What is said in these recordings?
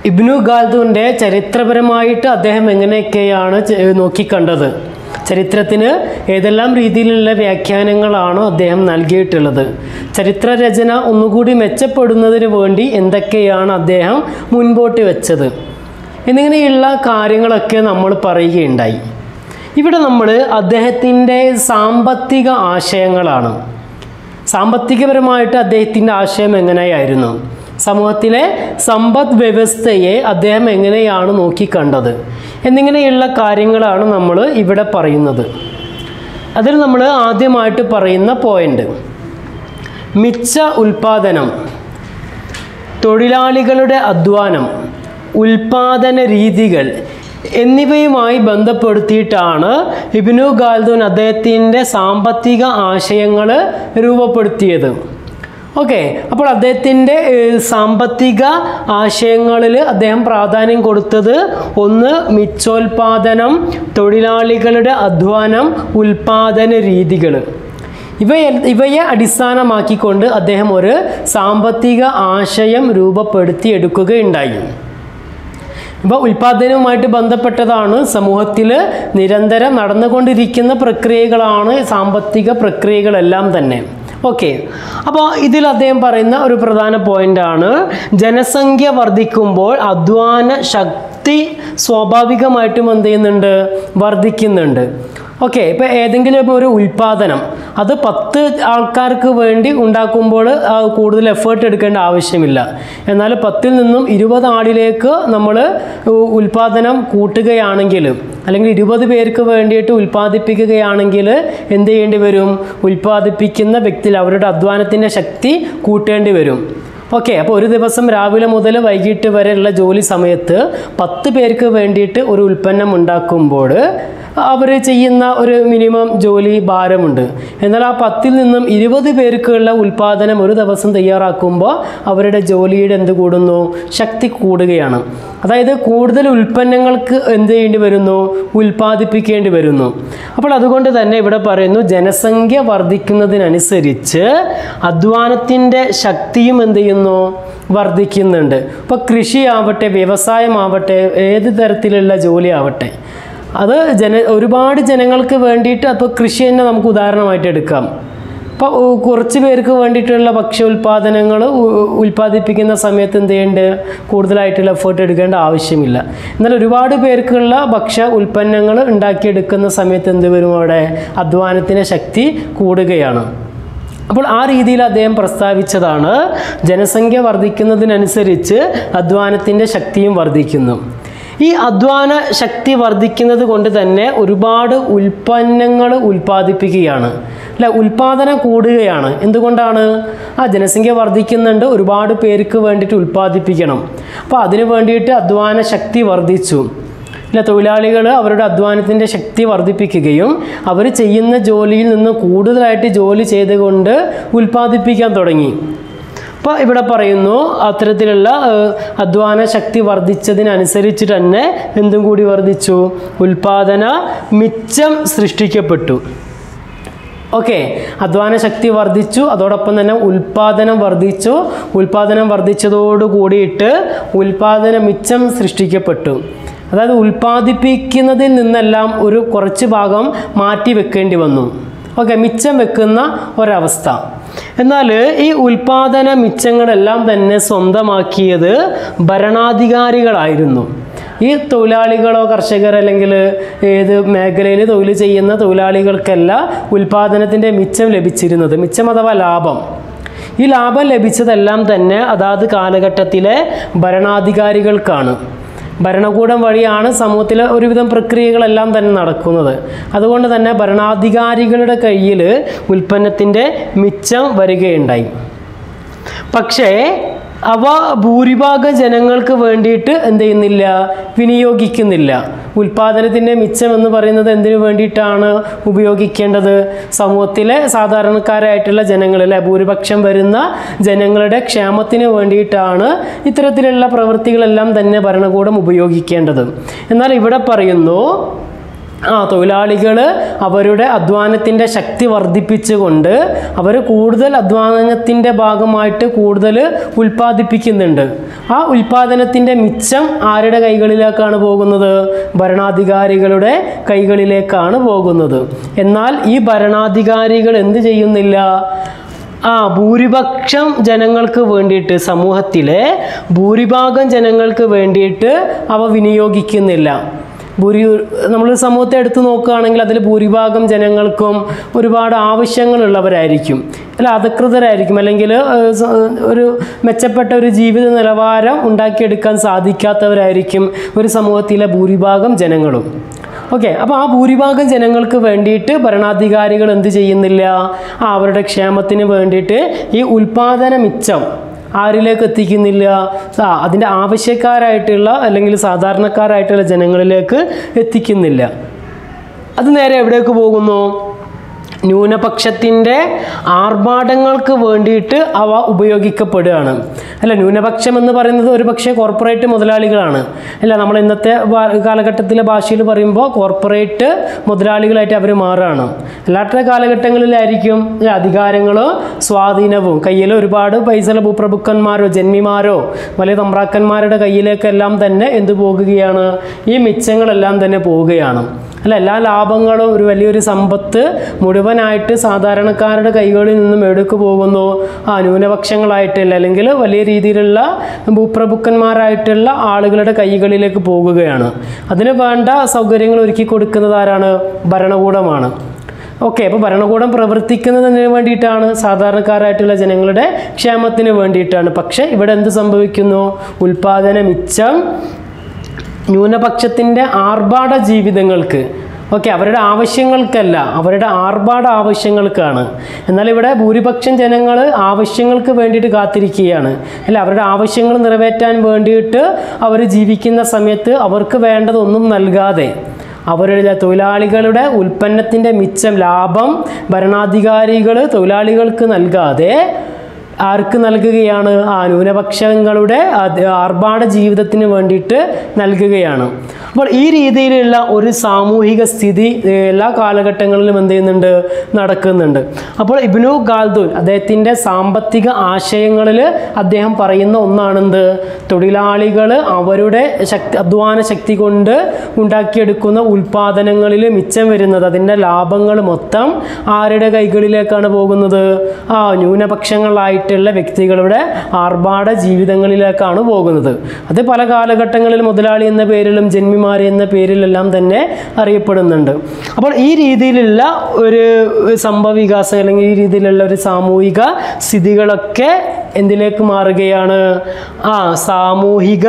ഇബ്നു ഖാൽദൂൻ്റെ ചരിത്രപരമായിട്ട് അദ്ദേഹം എങ്ങനെയൊക്കെയാണ് ചെ- നോക്കിക്കണ്ടത് ചരിത്രത്തിന് ഏതെല്ലാം രീതിയിലുള്ള വ്യാഖ്യാനങ്ങളാണ് അദ്ദേഹം നൽകിയിട്ടുള്ളത് ചരിത്രരചന ഒന്നുകൂടി മെച്ചപ്പെടുന്നതിന് വേണ്ടി എന്തൊക്കെയാണ് അദ്ദേഹം മുൻപോട്ട് വെച്ചത് എന്നിങ്ങനെയുള്ള കാര്യങ്ങളൊക്കെ നമ്മൾ പറയുകയുണ്ടായി ഇവിടെ നമ്മൾ അദ്ദേഹത്തിൻ്റെ സാമ്പത്തിക ആശയങ്ങളാണ് സാമ്പത്തികപരമായിട്ട് അദ്ദേഹത്തിൻ്റെ ആശയം എങ്ങനെയായിരുന്നു സമൂഹത്തിലെ സമ്പദ് വ്യവസ്ഥയെ അദ്ദേഹം എങ്ങനെയാണ് നോക്കിക്കണ്ടത് എന്നിങ്ങനെയുള്ള കാര്യങ്ങളാണ് നമ്മൾ ഇവിടെ പറയുന്നത് അതിൽ നമ്മൾ ആദ്യമായിട്ട് പറയുന്ന പോയിന്റ് മിച്ച ഉൽപാദനം തൊഴിലാളികളുടെ അധ്വാനം ഉൽപാദന രീതികൾ എന്നിവയുമായി ബന്ധപ്പെടുത്തിയിട്ടാണ് ഇബ്നു ഖാൽദൂൻ അദ്ദേഹത്തിൻ്റെ സാമ്പത്തിക ആശയങ്ങൾ രൂപപ്പെടുത്തിയത് ഓക്കെ അപ്പോൾ അദ്ദേഹത്തിൻ്റെ ഏഹ്, സാമ്പത്തിക ആശയങ്ങളിൽ അദ്ദേഹം പ്രാധാന്യം കൊടുത്തത് ഒന്ന് മിച്ചോൽപാദനം തൊഴിലാളികളുടെ അധ്വാനം ഉൽപാദന രീതികൾ ഇവയെ ഇവയെ അടിസ്ഥാനമാക്കിക്കൊണ്ട് അദ്ദേഹം ഒരു സാമ്പത്തിക ആശയം രൂപപ്പെടുത്തിയെടുക്കുകയുണ്ടായി ഇപ്പോൾ ഉൽപാദനവുമായിട്ട് ബന്ധപ്പെട്ടതാണ് സമൂഹത്തിൽ നിരന്തരം നടന്നുകൊണ്ടിരിക്കുന്ന പ്രക്രിയകളാണ് സാമ്പത്തിക പ്രക്രിയകളെല്ലാം തന്നെ ഓക്കെ അപ്പോൾ ഇതിൽ അദ്ദേഹം പറയുന്ന ഒരു പ്രധാന പോയിന്റാണ് ജനസംഖ്യ വർദ്ധിക്കുമ്പോൾ അധ്വാന ശക്തി സ്വാഭാവികമായിട്ടും എന്ത് ചെയ്യുന്നുണ്ട് വർദ്ധിക്കുന്നുണ്ട് ഓക്കെ ഇപ്പോൾ ഏതെങ്കിലും ഒരു ഉൽപാദനം അത് പത്ത് ആൾക്കാർക്ക് വേണ്ടി ഉണ്ടാക്കുമ്പോൾ ആ, കൂടുതൽ എഫേർട്ട് എടുക്കേണ്ട ആവശ്യമില്ല എന്നാൽ പത്തിൽ നിന്നും ഇരുപത് ആളിലേക്ക് നമ്മൾ ഉൽപാദനം കൂട്ടുകയാണെങ്കിൽ അല്ലെങ്കിൽ ഇരുപത് പേർക്ക് വേണ്ടിയിട്ട് ഉൽപ്പാദിപ്പിക്കുകയാണെങ്കിൽ എന്ത് ചെയ്യേണ്ടി വരും ഉൽപ്പാദിപ്പിക്കുന്ന വ്യക്തി അവരുടെ അധ്വാനത്തിൻ്റെ ശക്തി കൂട്ടേണ്ടി വരും ഓക്കെ അപ്പോൾ ഒരു ദിവസം രാവിലെ മുതൽ വൈകിട്ട് വരെയുള്ള ജോലി സമയത്ത് പത്ത് പേർക്ക് വേണ്ടിയിട്ട് ഒരു ഉൽപ്പന്നം ഉണ്ടാക്കുമ്പോൾ അവർ ചെയ്യുന്ന ഒരു മിനിമം ജോലി ഭാരമുണ്ട് എന്നാൽ ആ പത്തിൽ നിന്നും ഇരുപത് പേർക്കുള്ള ഉൽപ്പാദനം ഒരു ദിവസം തയ്യാറാക്കുമ്പോൾ അവരുടെ ജോലിയുടെ എന്ത് കൂടുന്നു ശക്തി കൂടുകയാണ് അതായത് കൂടുതൽ ഉൽപ്പന്നങ്ങൾക്ക് എന്ത് ചെയ്യേണ്ടി വരുന്നു ഉൽപ്പാദിപ്പിക്കേണ്ടി വരുന്നു അപ്പോൾ അതുകൊണ്ട് തന്നെ ഇവിടെ പറയുന്നു ജനസംഖ്യ വർദ്ധിക്കുന്നതിനനുസരിച്ച് അധ്വാനത്തിൻ്റെ ശക്തിയും എന്ത് ചെയ്യുന്നു വർദ്ധിക്കുന്നുണ്ട് ഇപ്പോൾ കൃഷിയാവട്ടെ വ്യവസായമാവട്ടെ ഏത് തരത്തിലുള്ള ജോലി ആവട്ടെ അത് ജന ഒരുപാട് ജനങ്ങൾക്ക് വേണ്ടിയിട്ട് അപ്പോൾ കൃഷി തന്നെ നമുക്ക് ഉദാഹരണമായിട്ട് എടുക്കാം അപ്പോൾ കുറച്ച് പേർക്ക് വേണ്ടിയിട്ടുള്ള ഭക്ഷ്യ ഉൽപ്പാദനങ്ങൾ ഉൽപ്പാദിപ്പിക്കുന്ന സമയത്ത് എന്ത് ചെയ്യേണ്ടത് കൂടുതലായിട്ടുള്ള എഫേർട്ട് എടുക്കേണ്ട ആവശ്യമില്ല എന്നാൽ ഒരുപാട് പേർക്കുള്ള ഭക്ഷ്യ ഉൽപ്പന്നങ്ങൾ ഉണ്ടാക്കിയെടുക്കുന്ന സമയത്ത് എന്ത് വരും അവിടെ അധ്വാനത്തിൻ്റെ ശക്തി കൂടുകയാണ് അപ്പോൾ ആ രീതിയിൽ അദ്ദേഹം പ്രസ്താവിച്ചതാണ് ജനസംഖ്യ വർദ്ധിക്കുന്നതിനനുസരിച്ച് അധ്വാനത്തിൻ്റെ ശക്തിയും വർദ്ധിക്കുന്നു ഈ അധ്വാന ശക്തി വർദ്ധിക്കുന്നത് കൊണ്ട് തന്നെ ഒരുപാട് ഉൽപ്പന്നങ്ങൾ ഉൽപ്പാദിപ്പിക്കുകയാണ് അല്ല ഉൽപ്പാദനം കൂടുകയാണ് എന്തുകൊണ്ടാണ് ആ ജനസംഖ്യ വർദ്ധിക്കുന്നുണ്ട് ഒരുപാട് പേർക്ക് വേണ്ടിയിട്ട് ഉൽപ്പാദിപ്പിക്കണം അപ്പോൾ അതിനു വേണ്ടിയിട്ട് അധ്വാന ശക്തി വർദ്ധിച്ചു ഇല്ല തൊഴിലാളികൾ അവരുടെ അധ്വാനത്തിൻ്റെ ശക്തി വർദ്ധിപ്പിക്കുകയും അവർ ചെയ്യുന്ന ജോലിയിൽ നിന്ന് കൂടുതലായിട്ട് ജോലി ചെയ്തുകൊണ്ട് ഉൽപ്പാദിപ്പിക്കാൻ തുടങ്ങി അപ്പോൾ ഇവിടെ പറയുന്നു അത്തരത്തിലുള്ള ഏഹ്, അധ്വാന ശക്തി വർദ്ധിച്ചതിനനുസരിച്ച് തന്നെ എന്തും കൂടി വർദ്ധിച്ചു ഉൽപാദന മിച്ചം സൃഷ്ടിക്കപ്പെട്ടു ഓക്കെ അധ്വാന ശക്തി വർദ്ധിച്ചു അതോടൊപ്പം തന്നെ ഉൽപാദനം വർദ്ധിച്ചു ഉൽപാദനം വർദ്ധിച്ചതോട് കൂടിയിട്ട് ഉൽപാദന മിച്ചം സൃഷ്ടിക്കപ്പെട്ടു അതായത് ഉൽപ്പാദിപ്പിക്കുന്നതിൽ നിന്നെല്ലാം ഒരു കുറച്ച് ഭാഗം മാറ്റി വെക്കേണ്ടി വന്നു ഓക്കെ മിച്ചം വെക്കുന്ന ഒരവസ്ഥ എന്നാൽ ഈ ഉൽപാദന മിച്ചങ്ങളെല്ലാം തന്നെ സ്വന്തമാക്കിയത് ഭരണാധികാരികളായിരുന്നു ഈ തൊഴിലാളികളോ കർഷകർ അല്ലെങ്കിൽ ഏത് മേഖലയിൽ തൊഴിൽ ചെയ്യുന്ന തൊഴിലാളികൾക്കല്ല ഉൽപാദനത്തിൻ്റെ മിച്ചം ലഭിച്ചിരുന്നത് മിച്ചം അഥവാ ലാഭം ഈ ലാഭം ലഭിച്ചതെല്ലാം തന്നെ അതാത് കാലഘട്ടത്തിലെ ഭരണാധികാരികൾക്കാണ് ഭരണകൂടം വഴിയാണ് സമൂഹത്തിലെ ഒരുവിധം പ്രക്രിയകളെല്ലാം തന്നെ നടക്കുന്നത് അതുകൊണ്ട് തന്നെ ഭരണാധികാരികളുടെ കയ്യിൽ ഉൽപ്പന്നത്തിൻ്റെ മിച്ചം വരികയുണ്ടായി പക്ഷേ അവ ഭൂരിഭാഗം ജനങ്ങൾക്ക് വേണ്ടിയിട്ട് എന്ത് ചെയ്യുന്നില്ല വിനിയോഗിക്കുന്നില്ല ഉൽപാദനത്തിൻ്റെ മിച്ചം എന്ന് പറയുന്നത് എന്തിനു വേണ്ടിയിട്ടാണ് ഉപയോഗിക്കേണ്ടത് സമൂഹത്തിലെ സാധാരണക്കാരായിട്ടുള്ള ജനങ്ങളിലെ ഭൂരിപക്ഷം വരുന്ന ജനങ്ങളുടെ ക്ഷേമത്തിന് വേണ്ടിയിട്ടാണ് ഇത്തരത്തിലുള്ള പ്രവൃത്തികളെല്ലാം തന്നെ ഭരണകൂടം ഉപയോഗിക്കേണ്ടത് എന്നാൽ ഇവിടെ പറയുന്നു ആ തൊഴിലാളികൾ അവരുടെ അധ്വാനത്തിൻ്റെ ശക്തി വർദ്ധിപ്പിച്ചുകൊണ്ട് അവർ കൂടുതൽ അധ്വാനത്തിൻ്റെ ഭാഗമായിട്ട് കൂടുതൽ ഉൽപ്പാദിപ്പിക്കുന്നുണ്ട് ആ ഉൽപ്പാദനത്തിൻ്റെ മിച്ചം ആരുടെ കൈകളിലേക്കാണ് പോകുന്നത് ഭരണാധികാരികളുടെ കൈകളിലേക്കാണ് പോകുന്നത് എന്നാൽ ഈ ഭരണാധികാരികൾ എന്ത് ചെയ്യുന്നില്ല ആ ഭൂരിപക്ഷം ജനങ്ങൾക്ക് വേണ്ടിയിട്ട് സമൂഹത്തിലെ ഭൂരിഭാഗം ജനങ്ങൾക്ക് വേണ്ടിയിട്ട് അവ വിനിയോഗിക്കുന്നില്ല ഭൂരി നമ്മൾ സമൂഹത്തെ എടുത്തു നോക്കുകയാണെങ്കിൽ അതിൽ ഭൂരിഭാഗം ജനങ്ങൾക്കും ഒരുപാട് ആവശ്യങ്ങളുള്ളവരായിരിക്കും അല്ല അധികൃതരായിരിക്കും അല്ലെങ്കിൽ ഏഹ്, സ- ഒരു മെച്ചപ്പെട്ട ഒരു ജീവിത നിലവാരം ഉണ്ടാക്കിയെടുക്കാൻ സാധിക്കാത്തവരായിരിക്കും ഒരു സമൂഹത്തിലെ ഭൂരിഭാഗം ജനങ്ങളും ഓക്കെ അപ്പോൾ ആ ഭൂരിഭാഗം ജനങ്ങൾക്ക് വേണ്ടിയിട്ട് ഭരണാധികാരികൾ എന്ത് ചെയ്യുന്നില്ല ആ അവരുടെ ക്ഷേമത്തിന് വേണ്ടിയിട്ട് ഈ ഉൽപാദന മിച്ചം ആരിലേക്ക് എത്തിക്കുന്നില്ല ആ അതിൻ്റെ ആവശ്യക്കാരായിട്ടുള്ള അല്ലെങ്കിൽ സാധാരണക്കാരായിട്ടുള്ള ജനങ്ങളിലേക്ക് എത്തിക്കുന്നില്ല അത് നേരെ എവിടേക്ക് പോകുന്നു ന്യൂനപക്ഷത്തിൻ്റെ ആർഭാടങ്ങൾക്ക് വേണ്ടിയിട്ട് അവ ഉപയോഗിക്കപ്പെടുകയാണ് അല്ല ന്യൂനപക്ഷം എന്ന് പറയുന്നത് ഒരു പക്ഷേ കോർപ്പറേറ്റ് മുതലാളികളാണ് അല്ല നമ്മൾ ഇന്നത്തെ വാ- കാലഘട്ടത്തിലെ ഭാഷയിൽ പറയുമ്പോൾ കോർപ്പറേറ്റ് മുതലാളികളായിട്ട് അവർ മാറുകയാണ് അല്ലാത്ത കാലഘട്ടങ്ങളിലായിരിക്കും ഈ അധികാരങ്ങളോ സ്വാധീനവും കയ്യിൽ ഒരുപാട് പൈസയുള്ള ഭൂപ്രഭുക്കന്മാരോ ജന്മിമാരോ വലിയ തമ്പ്രാക്കന്മാരുടെ കയ്യിലേക്കെല്ലാം തന്നെ എന്ത് പോകുകയാണ് ഈ മിച്ചങ്ങളെല്ലാം തന്നെ പോവുകയാണ് അല്ല എല്ലാ ലാഭങ്ങളും ഒരു വലിയൊരു സമ്പത്ത് മുഴുവനായിട്ട് സാധാരണക്കാരുടെ കൈകളിൽ നിന്നും എവിടേക്ക് പോകുന്നു ആ ന്യൂനപക്ഷങ്ങളായിട്ടില്ല അല്ലെങ്കിൽ വലിയ രീതിയിലുള്ള ഭൂപ്രഭുക്കന്മാരായിട്ടുള്ള ആളുകളുടെ കൈകളിലേക്ക് പോകുകയാണ് അതിന് വേണ്ട സൗകര്യങ്ങൾ ഒരുക്കി കൊടുക്കുന്നത് ആരാണ് ഭരണകൂടമാണ് ഓക്കെ അപ്പോൾ ഭരണകൂടം പ്രവർത്തിക്കുന്നതിന് വേണ്ടിയിട്ടാണ് സാധാരണക്കാരായിട്ടുള്ള ജനങ്ങളുടെ ക്ഷേമത്തിന് വേണ്ടിയിട്ടാണ് പക്ഷേ ഇവിടെ എന്ത് സംഭവിക്കുന്നു ഉൽപാദന മിച്ചം ന്യൂനപക്ഷത്തിൻ്റെ ആർഭാട ജീവിതങ്ങൾക്ക് ഓക്കെ അവരുടെ ആവശ്യങ്ങൾക്കല്ല അവരുടെ ആർഭാട ആവശ്യങ്ങൾക്കാണ് എന്നാൽ ഇവിടെ ഭൂരിപക്ഷം ജനങ്ങൾ ആവശ്യങ്ങൾക്ക് വേണ്ടിയിട്ട് കാത്തിരിക്കുകയാണ് അല്ല അവരുടെ ആവശ്യങ്ങൾ നിറവേറ്റാൻ വേണ്ടിയിട്ട് അവർ ജീവിക്കുന്ന സമയത്ത് അവർക്ക് വേണ്ടതൊന്നും നൽകാതെ അവരുടെ തൊഴിലാളികളുടെ ഉൽപ്പന്നത്തിൻ്റെ മിച്ചം ലാഭം ഭരണാധികാരികൾ തൊഴിലാളികൾക്ക് നൽകാതെ ആർക്ക് നൽകുകയാണ് ആ ന്യൂനപക്ഷങ്ങളുടെ അത് ആർഭാട ജീവിതത്തിന് വേണ്ടിയിട്ട് നൽകുകയാണ് അപ്പോൾ ഈ രീതിയിലുള്ള ഒരു സാമൂഹിക സ്ഥിതി ഏ, എല്ലാ കാലഘട്ടങ്ങളിലും എന്ത് ചെയ്യുന്നുണ്ട് നടക്കുന്നുണ്ട് അപ്പോൾ ഇബ്നു ഗാൽദുൻ അദ്ദേഹത്തിൻ്റെ സാമ്പത്തിക ആശയങ്ങളിൽ അദ്ദേഹം പറയുന്ന ഒന്നാണെന്ത് തൊഴിലാളികൾ അവരുടെ ശക്തി അധ്വാന ശക്തി കൊണ്ട് ഉണ്ടാക്കിയെടുക്കുന്ന ഉൽപാദനങ്ങളിൽ മിച്ചം വരുന്നത് അതിൻ്റെ ലാഭങ്ങൾ മൊത്തം ആരുടെ കൈകളിലേക്കാണ് പോകുന്നത് ആ ന്യൂനപക്ഷങ്ങളായിട്ടുള്ള വ്യക്തികളുടെ ആർഭാട ജീവിതങ്ങളിലേക്കാണ് പോകുന്നത് അത് പല കാലഘട്ടങ്ങളിൽ മുതലാളി എന്ന പേരിലും ജന്മിമാർ എന്ന പേരിലെല്ലാം തന്നെ അറിയപ്പെടുന്നുണ്ട് അപ്പോൾ ഈ രീതിയിലുള്ള ഒരു സംഭവവികാസം അല്ലെങ്കിൽ ഈ രീതിയിലുള്ള ഒരു സാമൂഹിക സ്ഥിതികളൊക്കെ എന്തിലേക്ക് മാറുകയാണ് ആ സാമൂഹിക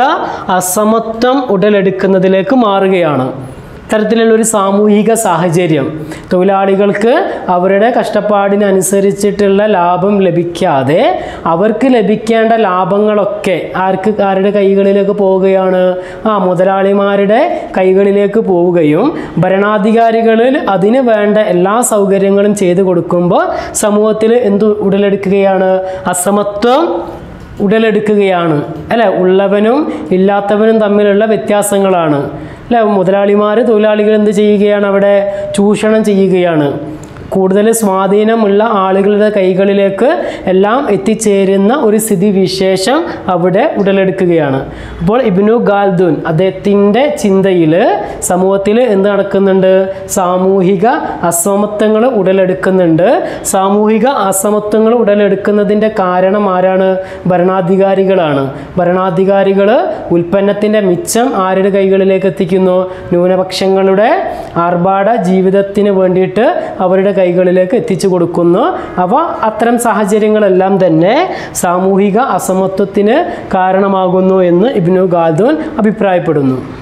അസമത്വം ഉടലെടുക്കുന്നതിലേക്ക് മാറുകയാണ് ഇത്തരത്തിലുള്ള ഒരു സാമൂഹിക സാഹചര്യം തൊഴിലാളികൾക്ക് അവരുടെ കഷ്ടപ്പാടിനനുസരിച്ചിട്ടുള്ള ലാഭം ലഭിക്കാതെ അവർക്ക് ലഭിക്കേണ്ട ലാഭങ്ങളൊക്കെ ആർക്ക് ആരുടെ കൈകളിലേക്ക് പോവുകയാണ് ആ മുതലാളിമാരുടെ കൈകളിലേക്ക് പോവുകയും ഭരണാധികാരികളിൽ അതിന് വേണ്ട എല്ലാ സൗകര്യങ്ങളും ചെയ്തു കൊടുക്കുമ്പോൾ സമൂഹത്തിൽ എന്ത് ഉടലെടുക്കുകയാണ് അസമത്വം ഉടലെടുക്കുകയാണ് അല്ലെ ഉള്ളവനും ഇല്ലാത്തവനും തമ്മിലുള്ള വ്യത്യാസങ്ങളാണ് അല്ലെ മുതലാളിമാർ തൊഴിലാളികൾ എന്ത് ചെയ്യുകയാണ് അവിടെ ചൂഷണം ചെയ്യുകയാണ് കൂടുതൽ സ്വാധീനമുള്ള ആളുകളുടെ കൈകളിലേക്ക് എല്ലാം എത്തിച്ചേരുന്ന ഒരു സ്ഥിതി വിശേഷം അവിടെ ഉടലെടുക്കുകയാണ് അപ്പോൾ ഇബ്നു ഗാൽദുൻ അദ്ദേഹത്തിൻ്റെ ചിന്തയിൽ സമൂഹത്തിൽ എന്ത് നടക്കുന്നുണ്ട് സാമൂഹിക അസമത്വങ്ങൾ ഉടലെടുക്കുന്നുണ്ട് സാമൂഹിക അസമത്വങ്ങൾ ഉടലെടുക്കുന്നതിൻ്റെ കാരണം ആരാണ് ഭരണാധികാരികളാണ് ഭരണാധികാരികൾ ഉൽപ്പന്നത്തിൻ്റെ മിച്ചം ആരുടെ കൈകളിലേക്ക് എത്തിക്കുന്നു ന്യൂനപക്ഷങ്ങളുടെ ആർഭാട ജീവിതത്തിന് വേണ്ടിയിട്ട് അവരുടെ കൈകളിലേക്ക് എത്തിച്ചു കൊടുക്കുന്നു അവ അത്തരം സാഹചര്യങ്ങളെല്ലാം തന്നെ സാമൂഹിക അസമത്വത്തിന് കാരണമാകുന്നു എന്ന് ഇബ്നു ഗാൽദൂൻ അഭിപ്രായപ്പെടുന്നു